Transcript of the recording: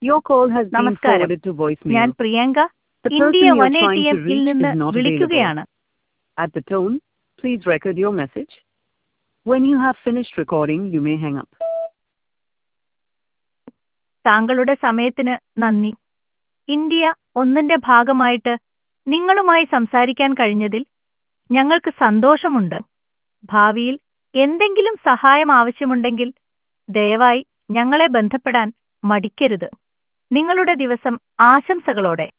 Your call has been നമസ്കാരം forwarded to ഞാൻ voicemail. Priyanka The person India you're one A trying T to എമ്മിൽ reach നിന്ന് is not available. വിളിക്കുകയാണ് At the tone, please record your message. When you have finished recording, you may hang up. താങ്കളുടെ സമയത്തിന് നന്ദി India ഒന്നിന്റെ ഭാഗമായിട്ട് നിങ്ങളുമായി സംസാരിക്കാൻ കഴിഞ്ഞതിൽ ഞങ്ങൾക്ക് സന്തോഷമുണ്ട് ഭാവിയിൽ എന്തെങ്കിലും സഹായം ആവശ്യമുണ്ടെങ്കിൽ ദയവായി ഞങ്ങളെ ബന്ധപ്പെടാൻ മടിക്കരുത് നിങ്ങളുടെ ദിവസം ആശംസകളോടെ